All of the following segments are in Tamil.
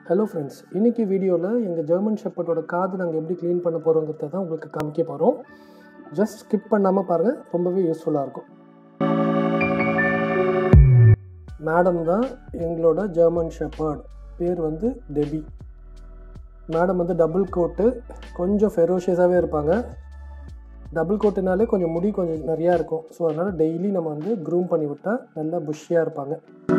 ஹலோ ஃப்ரெண்ட்ஸ் இன்றைக்கி வீடியோவில் எங்கள் ஜெர்மன் ஷெப்பர்டோட காது நாங்கள் எப்படி க்ளீன் பண்ண போகிறோங்கிறத தான் உங்களுக்கு காமிக்க போகிறோம் ஜஸ்ட் ஸ்கிப் பண்ணாமல் பாருங்கள் ரொம்பவே யூஸ்ஃபுல்லாக இருக்கும் மேடம் தான் எங்களோட ஜெர்மன் ஷெப்பர்ட் பேர் வந்து டெபி மேடம் வந்து டபுள் கோட்டு கொஞ்சம் ஃபெரோஷியஸாகவே இருப்பாங்க டபுள் கோட்டுனாலே கொஞ்சம் முடி கொஞ்சம் நிறையா இருக்கும் ஸோ அதனால் டெய்லி நம்ம வந்து க்ரூம் பண்ணி விட்டால் நல்லா புஷ்ஷியாக இருப்பாங்க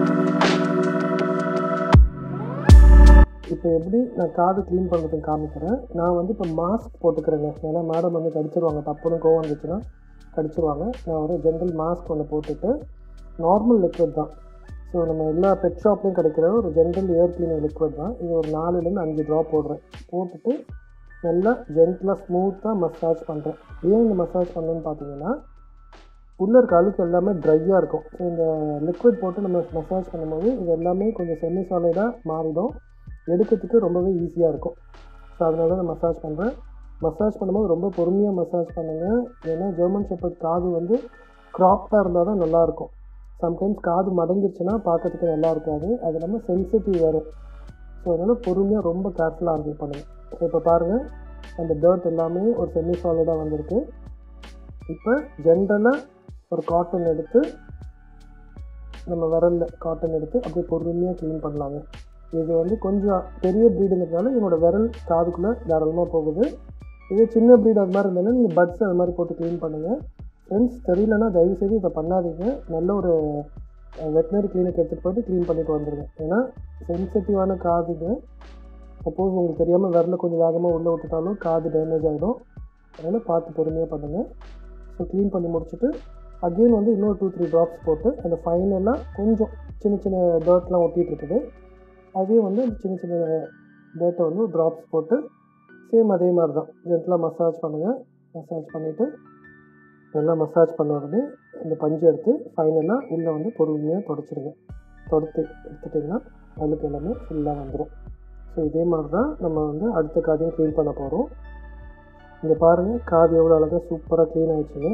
இப்போ எப்படி நான் காது க்ளீன் பண்ணுறதுக்கு காமிக்கிறேன் நான் வந்து இப்போ மாஸ்க் போட்டுக்கிறேங்க ஏன்னா மேடம் வந்து கடிச்சிருவாங்க தப்புன்னு கோவம் வந்துச்சுன்னா கடிச்சிருவாங்க நான் ஒரு ஜென்ரல் மாஸ்க் ஒன்று போட்டுட்டு நார்மல் லிக்விட் தான் ஸோ நம்ம எல்லா பெட் ஷாப்லேயும் கிடைக்கிற ஒரு ஜென்ரல் ஏர் கிளீனிங் லிக்விட் தான் இது ஒரு நாலுலேருந்து அஞ்சு ட்ராப் போடுறேன் போட்டுட்டு நல்லா ஜென்டலாக ஸ்மூத்தாக மசாஜ் பண்ணுறேன் ஏன் இந்த மசாஜ் பண்ணணுன்னு பார்த்தீங்கன்னா உள்ளே இருக்க அழுக்கு எல்லாமே ட்ரையாக இருக்கும் ஸோ இந்த லிக்விட் போட்டு நம்ம மசாஜ் பண்ணும்போது இது எல்லாமே கொஞ்சம் செமி சாலிடாக மாறிடும் எடுக்கிறதுக்கு ரொம்பவே ஈஸியாக இருக்கும் ஸோ அதனால தான் நான் மசாஜ் பண்ணுறேன் மசாஜ் பண்ணும்போது ரொம்ப பொறுமையாக மசாஜ் பண்ணுங்கள் ஏன்னா ஜெர்மன் ஷெப்பர்ட் காது வந்து க்ராப்டாக இருந்தால் தான் நல்லாயிருக்கும் சம்டைம்ஸ் காது மடங்கிருச்சுன்னா பார்க்கறதுக்கு நல்லா இருக்காது அது இல்லாமல் சென்சிட்டிவ் வரும் ஸோ அதனால் பொறுமையாக ரொம்ப கேர்ஃபுல்லாக ஹேண்டில் பண்ணுங்கள் ஸோ இப்போ பாருங்கள் அந்த டர்ட் எல்லாமே ஒரு செமி சாலிடாக வந்திருக்கு இப்போ ஜென்ரலாக ஒரு காட்டன் எடுத்து நம்ம விரலில் காட்டன் எடுத்து அப்படியே பொறுமையாக க்ளீன் பண்ணலாங்க இது வந்து கொஞ்சம் பெரிய ப்ரீடுங்கிறதுனால என்னோட விரல் காதுக்குள்ளே தாராளமாக போகுது இதே சின்ன ப்ரீட் அது மாதிரி இருந்தாலும் நீங்கள் பட்ஸ் அது மாதிரி போட்டு க்ளீன் பண்ணுங்கள் ஃப்ரெண்ட்ஸ் தெரியலனா தயவுசெய்து இதை பண்ணாதீங்க நல்ல ஒரு வெட்டினரி கிளினிக் எடுத்துகிட்டு போயிட்டு க்ளீன் பண்ணிட்டு வந்துடுங்க ஏன்னா சென்சிட்டிவான காதுங்க சப்போஸ் உங்களுக்கு தெரியாமல் விரல கொஞ்சம் வேகமாக உள்ளே விட்டுட்டாலும் காது டேமேஜ் ஆகிடும் அதனால் பார்த்து பொறுமையாக பண்ணுங்கள் ஸோ க்ளீன் பண்ணி முடிச்சுட்டு அகெயின் வந்து இன்னொரு டூ த்ரீ ட்ராப்ஸ் போட்டு அந்த ஃபைனலாக கொஞ்சம் சின்ன சின்ன டர்ட்லாம் ஒட்டிகிட்டு இருக்குது அதே வந்து அந்த சின்ன சின்ன டேட்டை வந்து ட்ராப்ஸ் போட்டு சேம் அதே மாதிரி தான் ஜென்டலாக மசாஜ் பண்ணுங்கள் மசாஜ் பண்ணிவிட்டு நல்லா மசாஜ் பண்ண உடனே அந்த பஞ்சு எடுத்து ஃபைனலாக உள்ளே வந்து பொறுமையாக தொடச்சிடுங்க தொடத்து எடுத்துட்டிங்கன்னா அழுக்கு எல்லாமே ஃபுல்லாக வந்துடும் ஸோ இதே மாதிரி தான் நம்ம வந்து அடுத்த காதையும் க்ளீன் பண்ண போகிறோம் இங்கே பாருங்கள் காது எவ்வளோ அழகாக சூப்பராக க்ளீன் ஆகிடுச்சுங்க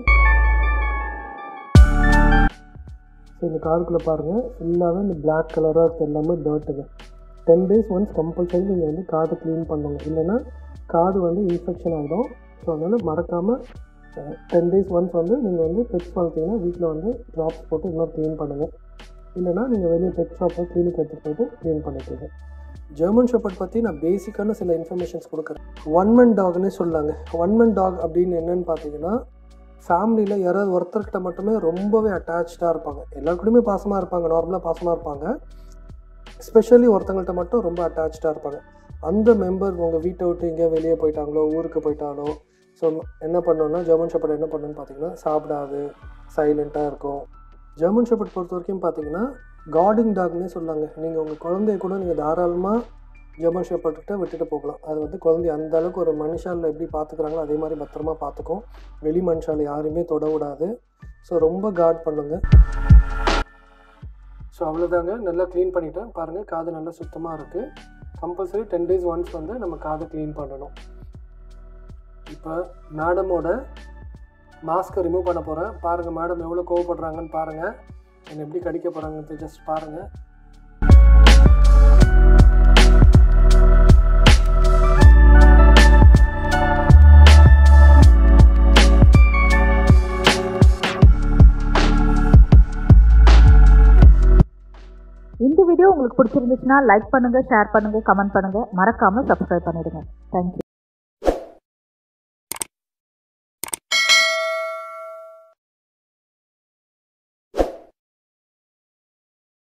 ஸோ இந்த காதுக்குள்ளே பாருங்கள் ஃபுல்லாகவே இந்த பிளாக் கலராக இருக்குது எல்லாமே டர்ட்டுங்க டென் டேஸ் ஒன்ஸ் கம்பல்சரி நீங்கள் வந்து காது க்ளீன் பண்ணுங்க இல்லைன்னா காது வந்து இன்ஃபெக்ஷன் ஆகிடும் ஸோ அதனால் மறக்காமல் டென் டேஸ் ஒன்ஸ் வந்து நீங்கள் வந்து பெட்ஸ் வளர்த்தீங்கன்னா வீட்டில் வந்து ட்ராப்ஸ் போட்டு இன்னும் க்ளீன் பண்ணுங்கள் இல்லைனா நீங்கள் வெளியே பெட் ஷாப்பில் க்ளீனிக் எடுத்துகிட்டு போயிட்டு க்ளீன் பண்ணிக்கோங்க ஜெர்மன் ஷெப்பர்ட் பற்றி நான் பேசிக்கான சில இன்ஃபர்மேஷன்ஸ் கொடுக்குறேன் ஒன் மன் டாக்னே சொல்லாங்க ஒன் மன் டாக் அப்படின்னு என்னென்னு பார்த்தீங்கன்னா ஃபேமிலியில் யாராவது ஒருத்தர்கிட்ட மட்டுமே ரொம்பவே அட்டாச்சாக இருப்பாங்க எல்லாருக்கூடயுமே பாசமாக இருப்பாங்க நார்மலாக பாசமாக இருப்பாங்க ஸ்பெஷலி ஒருத்தங்கள்ட்ட மட்டும் ரொம்ப அட்டாச்சாக இருப்பாங்க அந்த மெம்பர் உங்கள் வீட்டை விட்டு எங்கேயோ வெளியே போயிட்டாங்களோ ஊருக்கு போயிட்டாலோ ஸோ என்ன பண்ணோன்னா ஜெர்மன் ஷெப்பர்ட் என்ன பண்ணணும்னு பார்த்தீங்கன்னா சாப்பிடாது சைலண்ட்டாக இருக்கும் ஜெர்மன் ஷெப்பர்ட் பொறுத்த வரைக்கும் பார்த்தீங்கன்னா கார்டிங் டாக்னே சொல்லாங்க நீங்கள் உங்கள் குழந்தைய கூட நீங்கள் தாராளமாக ஜெர்மன் ஷெப்பர்ட்கிட்ட விட்டுட்டு போகலாம் அது வந்து குழந்தைய அந்த அளவுக்கு ஒரு மனுஷாலில் எப்படி பார்த்துக்குறாங்களோ அதே மாதிரி பத்திரமா பார்த்துக்கும் வெளி மனுஷால் யாருமே தொட விடாது ஸோ ரொம்ப கார்ட் பண்ணுங்க ஸோ அவ்வளோதாங்க நல்லா க்ளீன் பண்ணிட்டேன் பாருங்கள் காது நல்லா சுத்தமாக இருக்குது கம்பல்சரி டென் டேஸ் ஒன்ஸ் வந்து நம்ம காதை க்ளீன் பண்ணணும் இப்போ மேடமோட மாஸ்க்கை ரிமூவ் பண்ண போகிறேன் பாருங்கள் மேடம் எவ்வளோ கோவப்படுறாங்கன்னு பாருங்கள் என்னை எப்படி கடிக்க போகிறாங்கன்னு ஜஸ்ட் பாருங்கள் இந்த வீடியோ உங்களுக்கு பிடிச்சிருந்துச்சுன்னா லைக் பண்ணுங்க ஷேர் பண்ணுங்க கமெண்ட் பண்ணுங்க மறக்காம சப்ஸ்கிரைப் பண்ணிடுங்க தேங்க்யூ